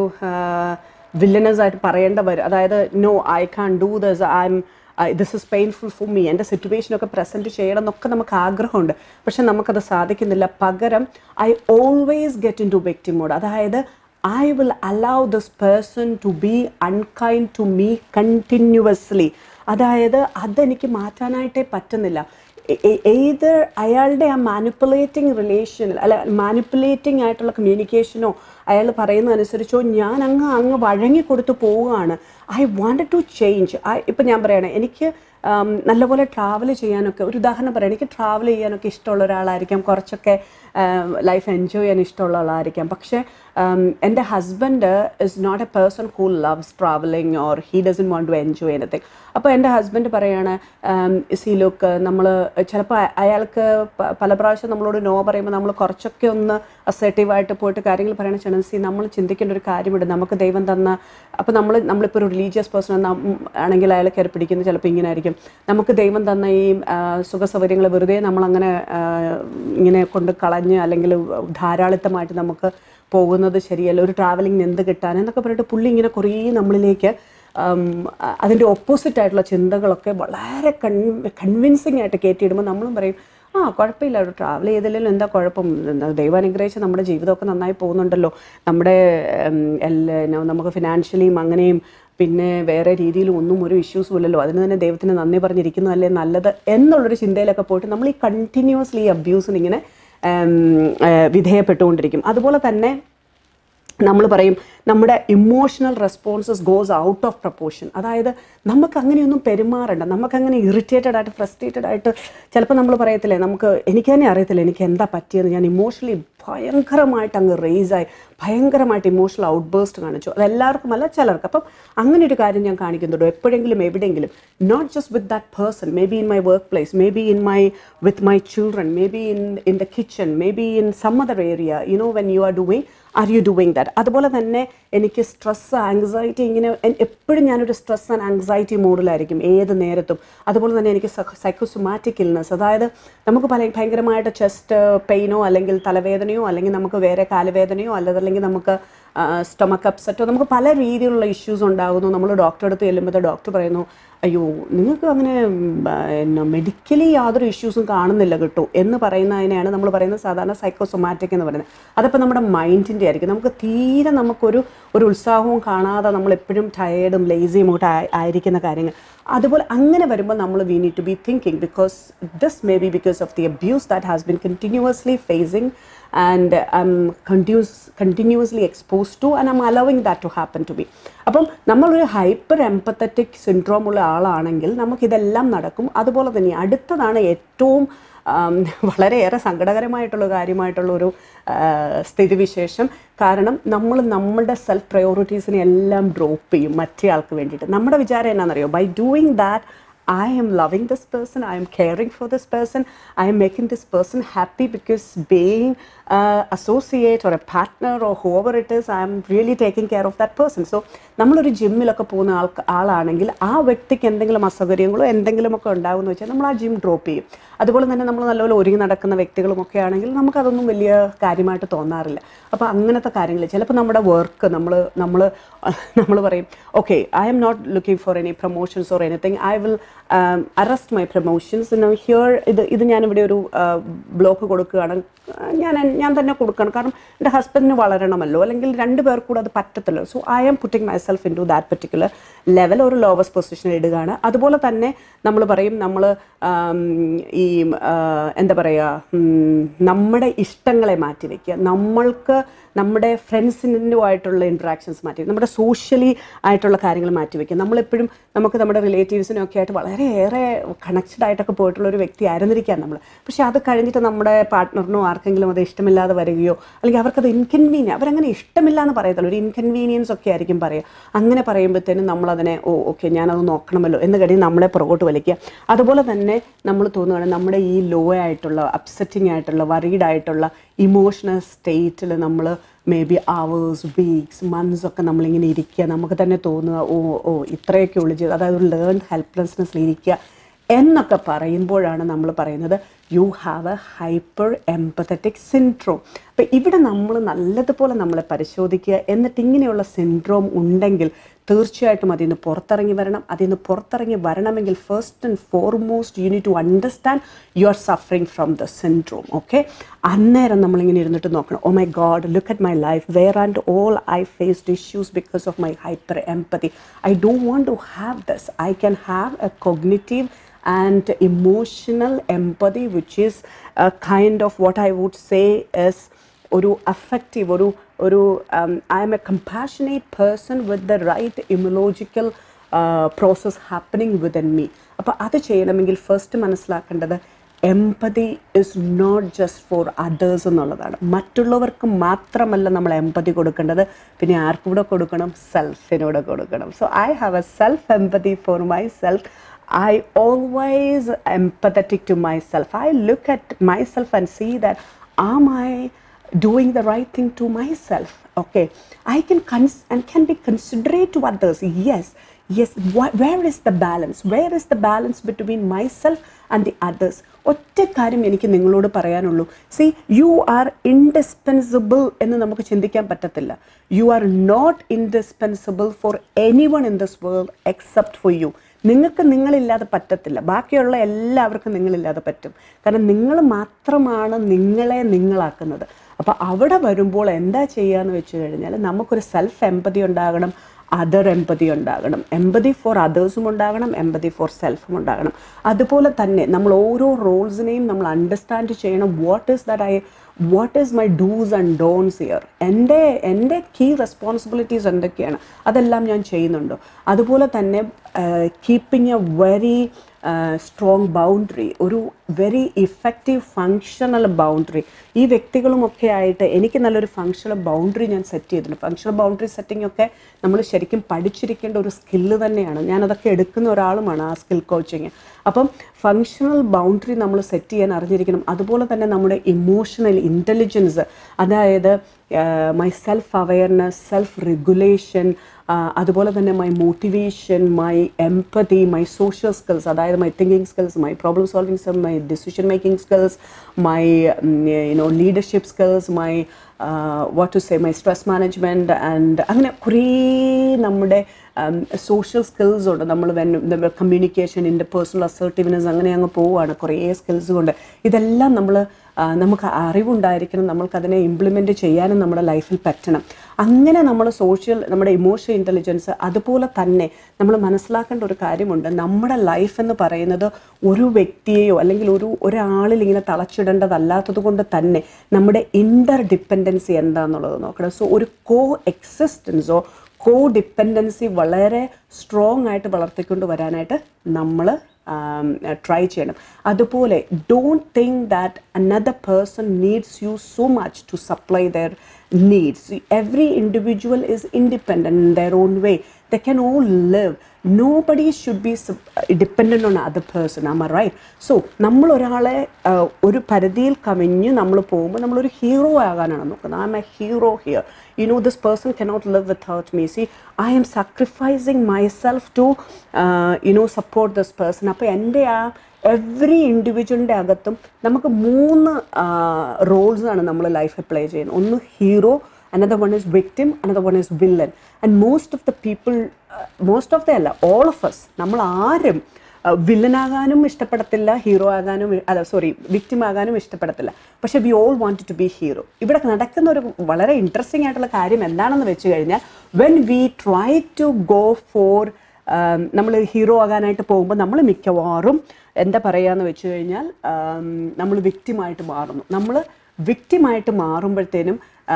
വില്ലനസ് ആയിട്ട് പറയേണ്ട വരും അതായത് no I can't do this I'm this is painful for me എൻ്റെ സിറ്റുവേഷനൊക്കെ പ്രസൻറ്റ് ചെയ്യണം എന്നൊക്കെ നമുക്ക് ആഗ്രഹമുണ്ട് പക്ഷെ നമുക്കത് സാധിക്കുന്നില്ല പകരം I always get into വ്യക്തി മോഡ് അതായത് I will allow this person to be unkind to me continuously അതായത് അതെനിക്ക് മാറ്റാനായിട്ടേ പറ്റുന്നില്ല ഏത് അയാളുടെ ആ മാനിപ്പുലേറ്റിംഗ് റിലേഷനിൽ അല്ല മാനിപ്പുലേറ്റിംഗ് ആയിട്ടുള്ള കമ്മ്യൂണിക്കേഷനോ അയാൾ പറയുന്നതനുസരിച്ചോ ഞാൻ അങ്ങ് അങ്ങ് വഴങ്ങി കൊടുത്ത് പോവുകയാണ് ഐ വാണ്ടഡ് ടു ചേഞ്ച് ഇപ്പം ഞാൻ പറയണേ എനിക്ക് ഉം, നല്ലപോലെ ട്രാവൽ ചെയ്യാനൊക്കെ ഒരു ഉദാഹരണം പറയാം എനിക്ക് ട്രാവൽ ചെയ്യാനൊക്കെ ഇഷ്ടമുള്ള ഒരാളായിരിക്കാം കുറച്ചൊക്കെ ലൈഫ് എൻജോയ് ചെയ്യാൻ ഇഷ്ടമുള്ള ആളായിരിക്കാം പക്ഷേ ഉം, എൻ്റെ husband is not a person who loves travelling or he doesn't want to enjoy anything അപ്പോൾ എൻ്റെ ഹസ്ബൻഡ് പറയാണ് സി ലുക്ക് നമ്മൾ ചിലപ്പോൾ അയാൾക്ക് പ- പല പ്രാവശ്യം നമ്മളോട് നോ പറയുമ്പോൾ നമ്മൾ കുറച്ചൊക്കെ ഒന്ന് അസേർട്ടീവായിട്ട് പോയിട്ട് കാര്യങ്ങൾ പറയണ ചേട്ടൻ സി നമ്മൾ ചിന്തിക്കേണ്ട ഒരു കാര്യമുണ്ട് നമുക്ക് ദൈവം തന്ന അപ്പോൾ നമ്മൾ നമ്മളിപ്പോൾ ഒരു റിലീജിയസ് പേഴ്സൺ ആണെങ്കിൽ അയാൾ കയറി പിടിക്കുന്നത് ചിലപ്പോൾ ഇങ്ങനെ ആയിരിക്കും നമുക്ക് ദൈവം തന്ന ഈ ആ, സുഖസൗകര്യങ്ങൾ വെറുതെ നമ്മളങ്ങനെ ആ, ഇങ്ങനെ കൊണ്ട് കളഞ്ഞ് അല്ലെങ്കിൽ ധാരാളിത്തമായിട്ട് നമുക്ക് പോകുന്നത് ശരിയല്ല ഒരു ട്രാവലിംഗ് എന്ത് കിട്ടാൻ എന്നൊക്കെ പറഞ്ഞിട്ട് പുള്ളി ഇങ്ങനെ കുറേ നമ്മളിലേക്ക് ഉം, അ- അതിൻ്റെ ഓപ്പോസിറ്റ് ആയിട്ടുള്ള ചിന്തകളൊക്കെ വളരെ കൺ കൺവിൻസിങ് ആയിട്ട് കയറ്റിയിടുമ്പോൾ നമ്മളും പറയും ആ കുഴപ്പമില്ല ഒരു ട്രാവൽ ചെയ്തില്ലല്ലോ എന്താ കുഴപ്പം എന്താ ദൈവം അനുഗ്രഹിച്ച് നമ്മുടെ ജീവിതമൊക്കെ നന്നായി പോകുന്നുണ്ടല്ലോ നമ്മുടെ ഉം, എല്ലാ ന- നമുക്ക് ഫിനാൻഷ്യലിയും അങ്ങനെയും പിന്നെ വേറെ രീതിയിലും ഒന്നും ഒരു ഇഷ്യൂസും ഇല്ലല്ലോ അതിന് തന്നെ ദൈവത്തിന് നന്ദി പറഞ്ഞിരിക്കുന്നതല്ലേ നല്ലത് എന്നുള്ളൊരു ചിന്തയിലൊക്കെ പോയിട്ട് നമ്മൾ ഈ കണ്ടിന്യൂസ്ലി അബ്യൂസിന് ഇങ്ങനെ ഉം, ഏഹ്, വിധേയപ്പെട്ടുകൊണ്ടിരിക്കും അതുപോലെ തന്നെ നമ്മൾ പറയും നമ്മുടെ emotional responses goes out of proportion അതായത് നമുക്ക് അങ്ങനെയൊന്നും പെരുമാറണ്ട നമുക്ക് അങ്ങനെ ഇറിറ്റേറ്റഡ് ആയിട്ട് ഫ്രസ്ട്രേറ്റഡ് ആയിട്ട് ചിലപ്പോൾ നമ്മൾ പറയത്തില്ലേ നമുക്ക് എനിക്ക് തന്നെ അറിയത്തില്ല എനിക്ക് എന്താ പറ്റിയത് ഞാൻ ഇമോഷണലി ഭയങ്കരമായിട്ട് അങ്ങ് റേസായി ഭയങ്കരമായിട്ട് ഇമോഷണൽ ഔട്ട് ബേസ്റ്റ് കാണിച്ചു അത് എല്ലാവർക്കും അല്ല ചിലർക്ക് അപ്പം അങ്ങനെ ഒരു കാര്യം ഞാൻ കാണിക്കുന്നുണ്ടോ എപ്പോഴെങ്കിലും എവിടെയെങ്കിലും not just with that person maybe in my workplace maybe in my with my children maybe in in the kitchen maybe in some other area you know when you are doing are you doing that അതുപോലെ തന്നെ എനിക്ക് stress anxiety ഇങ്ങനെ N- എപ്പോഴും ഞാനൊരു stress and anxiety മോഡിലായിരിക്കും ഏത് നേരത്തും അതുപോലെ തന്നെ എനിക്ക് സൈക്കോസൊമാറ്റിക് ഇൽനെസ് അതായത് നമുക്ക് പല ഭയങ്കരമായിട്ട് ചെസ്റ്റ് പെയിനോ അല്ലെങ്കിൽ തലവേദനയോ അല്ലെങ്കിൽ നമുക്ക് വേറെ കാലുവേദനയോ അല്ലതല്ലെങ്കിൽ നമുക്ക് സ്റ്റൊമക്ക് അപ്സെറ്റോ നമുക്ക് പല രീതിയിലുള്ള ഇഷ്യൂസ് ഉണ്ടാകുന്നു നമ്മൾ ഡോക്ടറെ അടുത്ത് ചെല്ലുമ്പോൾ ഡോക്ടർ പറയുന്നു അയ്യോ നിങ്ങൾക്ക് അങ്ങനെ പിന്നെ മെഡിക്കലി യാതൊരു ഇഷ്യൂസും കാണുന്നില്ല കിട്ടൂ എന്ന് പറയുന്നതിനെയാണ് നമ്മൾ പറയുന്നത് സാധാരണ സൈക്കോസൊമാറ്റിക് എന്ന് പറയുന്നത് അതപ്പോൾ നമ്മുടെ മൈൻഡിൻ്റെ ആയിരിക്കും നമുക്ക് തീരെ നമുക്കൊരു ഒരു ഉത്സാഹവും കാണാതെ നമ്മൾ എപ്പോഴും ടയേർഡും ലേസിയും ഒക്കെ ആയി- ആയിരിക്കുന്ന കാര്യങ്ങൾ അതുപോലെ അങ്ങനെ വരുമ്പോൾ നമ്മൾ we need to be thinking because this may be because of the abuse that has been continuously facing and I'm continuous continuously expose to and I'm allowing that to happen to be അപ്പം നമ്മളൊരു hyper empathetic syndrome ഉള്ള ആളാണെങ്കിൽ നമുക്കിതെല്ലാം നടക്കും അതുപോലെ തന്നെ അടുത്തതാണ് ഏറ്റവും ആം, വളരെയേറെ സങ്കടകരമായിട്ടുള്ള കാര്യമായിട്ടുള്ള ഒരു ആ, സ്ഥിതിവിശേഷം കാരണം നമ്മൾ നമ്മളുടെ സെൽഫ് പ്രയോറിറ്റീസിനെ എല്ലാം ഡ്രോപ്പ് ചെയ്യും മറ്റേ ആൾക്ക് വേണ്ടിയിട്ട് നമ്മുടെ വിചാരം എന്നാണെന്നറിയോ by doing that I am loving this person, I am caring for this person, I am making this person happy because being uh, associate or a partner or whoever it is, I am really taking care of that person. So നമ്മളൊരു ജിമ്മിലൊക്കെ പോകുന്ന ആൾ ആളാണെങ്കിൽ ആ വ്യക്തിക്ക് എന്തെങ്കിലും അസൗകര്യങ്ങളോ എന്തെങ്കിലുമൊക്കെ ഉണ്ടാകുമെന്ന് വെച്ചാൽ നമ്മൾ ആ ജിം ഡ്രോപ്പ് ചെയ്യും അതുപോലെ തന്നെ നമ്മൾ നല്ലപോലെ ഒരുങ്ങി നടക്കുന്ന വ്യക്തികളുമൊക്കെ ആണെങ്കിൽ നമുക്കതൊന്നും വലിയ കാര്യമായിട്ട് തോന്നാറില്ല അപ്പോൾ അങ്ങനത്തെ കാര്യങ്ങൾ ചിലപ്പോൾ നമ്മുടെ വർക്ക് നമ്മൾ നമ്മൾ നമ്മൾ പറയും okay I'm not looking for any promotions or anything I will arrest my promotions here ഇത് ഇത് ഞാനിവിടെ ഒരു ബ്ലോക്ക് കൊടുക്കുകയാണ് ഞാൻ ഞാൻ തന്നെ കൊടുക്കണം കാരണം എൻ്റെ ഹസ്ബൻഡിന് വളരണമല്ലോ അല്ലെങ്കിൽ രണ്ട് പേർ കൂടെ അത് പറ്റത്തില്ലോ so I am putting myself into that particular level ഒരു ലോവസ്റ്റ് പൊസിഷനിൽ ഇടുകയാണ് അതുപോലെ തന്നെ നമ്മൾ പറയും നമ്മൾ ഈ ആ, എന്താ പറയുക ഉം, നമ്മുടെ ഇഷ്ടങ്ങളെ മാറ്റി വയ്ക്കുക നമ്മൾക്ക് നമ്മുടെ ഫ്രണ്ട്സിനുമായിട്ടുള്ള ഇൻട്രാക്ഷൻസ് മാറ്റി നമ്മുടെ സോഷ്യലി ആയിട്ടുള്ള കാര്യങ്ങൾ മാറ്റി വയ്ക്കുക നമ്മളെപ്പോഴും നമുക്ക് നമ്മുടെ റിലേറ്റീവ്സിനും ഒക്കെ ആയിട്ട് വളരെയേറെ കണക്റ്റഡ് ആയിട്ടൊക്കെ പോയിട്ടുള്ള ഒരു വ്യക്തി ആയിരുന്നിരിക്കാം നമ്മൾ പക്ഷേ അത് കഴിഞ്ഞിട്ട് നമ്മുടെ പാർട്ട്ണറിനോ ആർക്കെങ്കിലും അത് ഇഷ്ടമില്ലാതെ വരികയോ അല്ലെങ്കിൽ അവർക്കത് ഇൻകൺവീനിയൻ അവരങ്ങനെ ഇഷ്ടമില്ല എന്ന് പറയത്തുള്ളൂ ഒരു ഇൻകൺവീനിയൻസ് ഒക്കെ ആയിരിക്കും പറയുക അങ്ങനെ പറയുമ്പോഴത്തേനും നമ്മളതിനെ ഓ ഓക്കെ ഞാനത് നോക്കണമല്ലോ എന്ന് കഴിഞ്ഞ് നമ്മളെ പുറകോട്ട് വലിക്കുക അതുപോലെ തന്നെ നമ്മൾ തോന്നുകയാണ് നമ്മുടെ ഈ ലോ ആയിട്ടുള്ള അപ്സെറ്റിംഗ് ആയിട്ടുള്ള വറീഡ് ആയിട്ടുള്ള ഇമോഷണൽ സ്റ്റേറ്റിൽ നമ്മൾ maybe hours weeks months ഒക്കെ നമ്മളിങ്ങനെ ഇരിക്കുക നമുക്ക് തന്നെ തോന്നുക ഓ ഓ ഇത്രയൊക്കെ ഉള്ളു ജീവിതം അതായത് ഒരു ലേൺ ഹെൽപ്ലെസ്നെസ്സിൽ ഇരിക്കുക എന്നൊക്കെ പറയുമ്പോഴാണ് നമ്മൾ പറയുന്നത് you have a hyper empathetic syndrome അപ്പം ഇവിടെ നമ്മൾ നല്ലതുപോലെ നമ്മളെ പരിശോധിക്കുക എന്നിട്ട് ഇങ്ങനെയുള്ള സിൻഡ്രോം ഉണ്ടെങ്കിൽ തീർച്ചയായിട്ടും അതിൽ നിന്ന് പുറത്തിറങ്ങി വരണം അതിൽ നിന്ന് പുറത്തിറങ്ങി വരണമെങ്കിൽ first and foremost you need to understand you are suffering from the syndrome okay അന്നേരം നമ്മളിങ്ങനെ ഇരുന്നിട്ട് നോക്കണം oh my God look at my life where and all I faced issues because of my hyper empathy I don't want to have this I can have a cognitive and emotional empathy, which is a kind of what I would say is ഒരു affective ഒരു ഒരു I'm a compassionate person with the right emological process happening with me അപ്പോൾ അത് ചെയ്യണമെങ്കിൽ first മനസ്സിലാക്കേണ്ടത് empathy is not just for others എന്നുള്ളതാണ് മറ്റുള്ളവർക്ക് മാത്രമല്ല നമ്മൾ എമ്പതി കൊടുക്കേണ്ടത് പിന്നെ ആർക്കൂടെ കൊടുക്കണം സെൽഫിനൂടെ കൊടുക്കണം so I have a self empathy for myself I always empathetic to myself. I look at myself and see that am I doing the right thing to myself? Okay, I can cons- and can be considerate to others. Yes, yes. Wh- where is the balance? Where is the balance between myself and the others? ഒറ്റ കാര്യം എനിക്ക് നിങ്ങളോട് പറയാനുള്ളൂ C you are indispensable എന്ന് നമുക്ക് ചിന്തിക്കാൻ പറ്റത്തില്ല you are not indispensable for anyone in this world except for you നിങ്ങൾക്ക് നിങ്ങളില്ലാതെ പറ്റത്തില്ല ബാക്കിയുള്ള എല്ലാവർക്കും നിങ്ങളില്ലാതെ പറ്റും കാരണം നിങ്ങൾ മാത്രമാണ് നിങ്ങളെ നിങ്ങളാക്കുന്നത് അപ്പോൾ അവിടെ വരുമ്പോൾ എന്താ ചെയ്യുകയെന്ന് വെച്ച് കഴിഞ്ഞാൽ നമുക്കൊരു സെൽഫ് എമ്പതി ഉണ്ടാകണം അതർ എമ്പതി ഉണ്ടാകണം എമ്പതി ഫോർ അതേഴ്സും ഉണ്ടാകണം എമ്പതി ഫോർ സെൽഫും ഉണ്ടാകണം അതുപോലെ തന്നെ നമ്മൾ ഓരോ റോൾസിനെയും നമ്മൾ അണ്ടർസ്റ്റാൻഡ് ചെയ്യണം what is that I what is my dos and don'ts ഇയർ എൻ്റെ എൻ്റെ കീ റെസ്പോൺസിബിലിറ്റീസ് എന്തൊക്കെയാണ് അതെല്ലാം ഞാൻ ചെയ്യുന്നുണ്ടോ അതുപോലെ തന്നെ keeping a very strong boundary ഒരു വെരി ഇഫക്റ്റീവ് ഫങ്ഷണൽ ബൗണ്ടറി ഈ വ്യക്തികളുമൊക്കെ ആയിട്ട് എനിക്ക് നല്ലൊരു ഫങ്ഷണൽ ബൗണ്ടറി ഞാൻ സെറ്റ് ചെയ്തിട്ടുണ്ട് ഫങ്ഷണൽ ബൗണ്ടറി സെറ്റിംഗ് ഒക്കെ നമ്മൾ ശരിക്കും പഠിച്ചിരിക്കേണ്ട ഒരു സ്കില്ല് തന്നെയാണ് ഞാനതൊക്കെ എടുക്കുന്ന ഒരാളുമാണ് ആ സ്കിൽ കോച്ചിങ് അപ്പം ഫങ്ഷണൽ ബൗണ്ടറി നമ്മൾ സെറ്റ് ചെയ്യാൻ അറിഞ്ഞിരിക്കണം അതുപോലെ തന്നെ നമ്മുടെ ഇമോഷണൽ ഇൻ്റലിജൻസ് അതായത് my self awareness self regulation അതുപോലെ തന്നെ my motivation my empathy my social skills അതായത് my thinking skills my problem solving skill my decision making skills my you know leadership skills my what to say my stress management and അങ്ങനെ കുറേ നമ്മുടെ social skills ഉണ്ട് നമ്മൾ when communication ഇൻ്റെ personal assertiveness അങ്ങനെ അങ്ങ് പോവുകയാണ് കുറേ സ്കിൽസ് കൊണ്ട് ഇതെല്ലാം നമ്മൾ നമുക്ക് അറിവുണ്ടായിരിക്കണം നമ്മൾക്കതിനെ ഇംപ്ലിമെൻറ്റ് ചെയ്യാനും നമ്മുടെ ലൈഫിൽ പറ്റണം അങ്ങനെ നമ്മൾ സോഷ്യൽ നമ്മുടെ ഇമോഷണൽ ഇൻ്റലിജൻസ് അതുപോലെ തന്നെ നമ്മൾ മനസ്സിലാക്കേണ്ട ഒരു കാര്യമുണ്ട് നമ്മുടെ ലൈഫ് എന്ന് പറയുന്നത് ഒരു വ്യക്തിയെയോ അല്ലെങ്കിൽ ഒരു ഒരാളിൽ ഇങ്ങനെ തളച്ചിടേണ്ടതല്ലാത്തത് കൊണ്ട് തന്നെ നമ്മുടെ ഇൻ്റർ ഡിപ്പെൻഡൻസി എന്താണെന്നുള്ളത് നോക്കണം സോ ഒരു കോ എക്സിസ്റ്റൻസോ കോ ഡിപ്പെൻഡൻസി വളരെ സ്ട്രോങ് ആയിട്ട് വളർത്തിക്കൊണ്ട് വരാനായിട്ട് നമ്മൾ ട്രൈ ചെയ്യണം അതുപോലെ don't think that another person needs you so much to supply their needs every individual is independent in their own way they can all live nobody should be dependent on other person um right so നമ്മൾ ഒരാളെ ഒരു പരിധിയിൽ കവിഞ്ഞ് നമ്മൾ പോകുമ്പോൾ നമ്മളൊരു hero ആകാനാണ് നോക്കുന്നത് I'm a hero here you know this person cannot live without me see i am sacrificing myself to uh, you know support this person അപ്പോൾ എൻ്റെ ആ എവറി ഇൻഡിവിജ്വലിൻ്റെ അകത്തും നമുക്ക് മൂന്ന് റോൾസാണ് നമ്മൾ ലൈഫിൽ പ്ലേ ചെയ്യുന്നത് ഒന്ന് hero another one is victim another one is villain and most of the people uh, most of the അല്ല all of us നമ്മൾ ആരും വില്ലനാകാനും ഇഷ്ടപ്പെടത്തില്ല ഹീറോ ആകാനും അല്ല സോറി വിക്ടിം ആകാനും ഇഷ്ടപ്പെടത്തില്ല പക്ഷേ we all want to be hero ഇവിടെ നടക്കുന്ന ഒരു വളരെ ഇൻട്രസ്റ്റിംഗ് ആയിട്ടുള്ള കാര്യം എന്താണെന്ന് വെച്ച് കഴിഞ്ഞാൽ when we try to go for നമ്മൾ ഹീറോ ആകാനായിട്ട് പോകുമ്പോൾ നമ്മൾ മിക്കവാറും എന്താ പറയുകയെന്ന് വെച്ച് കഴിഞ്ഞാൽ നമ്മൾ വിക്റ്റിമായിട്ട് മാറുന്നു നമ്മൾ വിക്റ്റിമായിട്ട് മാറുമ്പോഴത്തേനും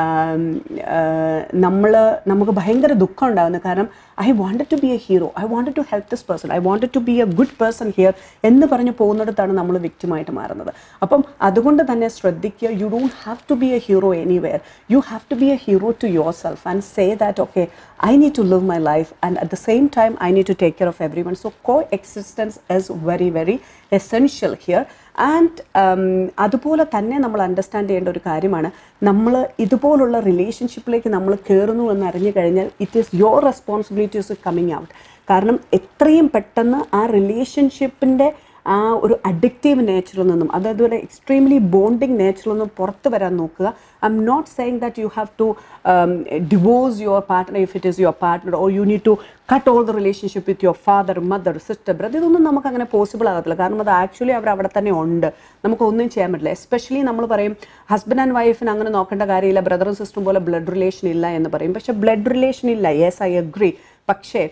നമ്മൾ നമുക്ക് ഭയങ്കര ദുഃഖം ഉണ്ടാകുന്നു കാരണം I wanted to be a hero I wanted to help this person I wanted to be a good person here എന്ന് പറഞ്ഞ് പോകുന്നിടത്താണ് നമ്മൾ വിക്റ്റിമായിട്ട് മാറുന്നത് അപ്പം അതുകൊണ്ട് തന്നെ ശ്രദ്ധിക്കുക you don't have to be a hero anywhere you have to be a hero to yourself and say that okay I need to live my life and at the same time I need to take care of everyone so coexistence is very very essential here and അതുപോലെ തന്നെ നമ്മൾ understand ചെയ്യേണ്ട ഒരു കാര്യമാണ് നമ്മൾ ഇതുപോലുള്ള റിലേഷൻഷിപ്പിലേക്ക് നമ്മൾ കയറുന്നു എന്ന് അറിഞ്ഞു കഴിഞ്ഞാൽ it is your responsibilities coming out കാരണം എത്രയും പെട്ടെന്ന് ആ റിലേഷൻഷിപ്പിൻ്റെ ആ ഒരു അഡിക്റ്റീവ് നേച്ചറിൽ നിന്നും അതായത് ഒരു എക്സ്ട്രീംലി ബോണ്ടിങ് നേച്ചറിൽ നിന്നും പുറത്ത് വരാൻ നോക്കുക I'm not saying that you have to divorce your partner if it is your partner or you need to cut all the relationship with your father mother sister brother ഇതൊന്നും നമുക്ക് അങ്ങനെ possible ആകത്തില്ല കാരണം അത് actually അവർ അവിടെ തന്നെ ഉണ്ട് നമുക്ക് ഒന്നും ചെയ്യാൻ പറ്റില്ല എസ്പെഷ്യലി നമ്മൾ പറയും ഹസ്ബൻഡ് ആൻഡ് വൈഫിന് അങ്ങനെ നോക്കേണ്ട കാര്യമില്ല ബ്രദറും സിസ്റ്ററും പോലെ ബ്ലഡ് റിലേഷൻ ഇല്ല എന്ന് പറയും പക്ഷേ ബ്ലഡ് റിലേഷൻ ഇല്ല യെസ് ഐ അഗ്രി പക്ഷേ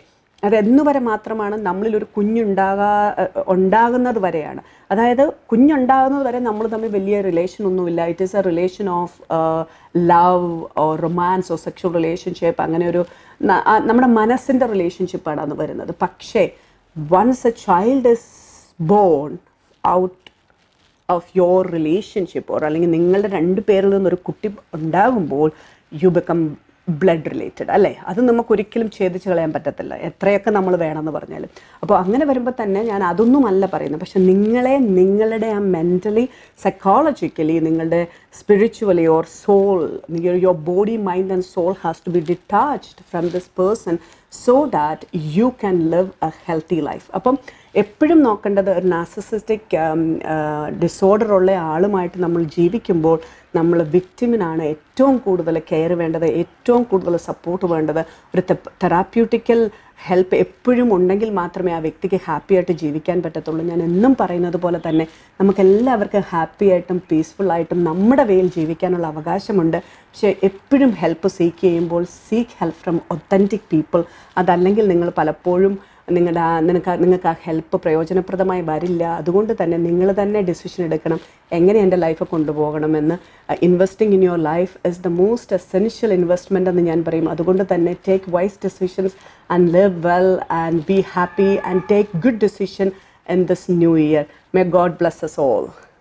അത് എന്ന് വരെ മാത്രമാണ് നമ്മളിൽ ഒരു കുഞ്ഞുണ്ടാകാ ഏഹ് ഉണ്ടാകുന്നത് വരെയാണ് അതായത് കുഞ്ഞുണ്ടാകുന്നത് വരെ നമ്മൾ തമ്മിൽ വലിയ റിലേഷൻ ഒന്നുമില്ല it is a relation of love or romance or sexual relationship അങ്ങനെ ഒരു ന- ആ നമ്മുടെ മനസ്സിൻ്റെ റിലേഷൻഷിപ്പാണ് അത് വരുന്നത് പക്ഷേ once a child is born out of your relationship or അല്ലെങ്കിൽ നിങ്ങളുടെ രണ്ട് പേരിൽ നിന്നൊരു കുട്ടി ഉണ്ടാകുമ്പോൾ യു ബിക്കം ബ്ലഡ് റിലേറ്റഡ് അല്ലേ അത് നമുക്ക് ഒരിക്കലും ഛേദിച്ച് കളയാൻ പറ്റത്തില്ല എത്രയൊക്കെ നമ്മൾ വേണമെന്ന് പറഞ്ഞാലും അപ്പോൾ അങ്ങനെ വരുമ്പോൾ തന്നെ ഞാൻ അതൊന്നുമല്ല പറയുന്നത് പക്ഷെ നിങ്ങളെ നിങ്ങളുടെ ആ മെൻ്റലി സൈക്കോളജിക്കലി നിങ്ങളുടെ spiritually or soul your body mind and soul has to be detached from this person so that you can live a healthy life അപ്പം എപ്പോഴും നോക്കേണ്ടത് ഒരു നാസസിസ്റ്റിക് ഡിസോർഡർ ഉള്ള ആളുമായിട്ട് നമ്മൾ ജീവിക്കുമ്പോൾ നമ്മൾ വിക്ടിമിനാണ് ഏറ്റവും കൂടുതൽ കെയർ വേണ്ടത് ഏറ്റവും കൂടുതൽ സപ്പോർട്ട് വേണ്ടത് ഒരു തെറാപ്യൂട്ടിക്കൽ ഹെൽപ്പ് എപ്പോഴും ഉണ്ടെങ്കിൽ മാത്രമേ ആ വ്യക്തിക്ക് ഹാപ്പി ആയിട്ട് ജീവിക്കാൻ പറ്റത്തുള്ളൂ ഞാൻ എന്നും പറയുന്നത് പോലെ തന്നെ നമുക്കെല്ലാവർക്കും ഹാപ്പി ആയിട്ടും പീസ്ഫുൾ ആയിട്ടും നമ്മുടെ വേയിൽ ജീവിക്കാനുള്ള അവകാശമുണ്ട് പക്ഷേ എപ്പോഴും ഹെൽപ്പ് സീക്ക് ചെയ്യുമ്പോൾ seek help from authentic people അതല്ലെങ്കിൽ നിങ്ങൾ പലപ്പോഴും നിങ്ങളുടെ ആ നിനക്ക് നിങ്ങൾക്ക് ആ ഹെൽപ്പ് പ്രയോജനപ്രദമായി വരില്ല അതുകൊണ്ട് തന്നെ നിങ്ങൾ തന്നെ ഡിസിഷൻ എടുക്കണം എങ്ങനെ എൻ്റെ ലൈഫ് കൊണ്ടുപോകണമെന്ന് investing in your life is the most essential investment എന്ന് ഞാൻ പറയും അതുകൊണ്ട് തന്നെ take wise decisions and live well and be happy and take good decision in this new year may God bless us all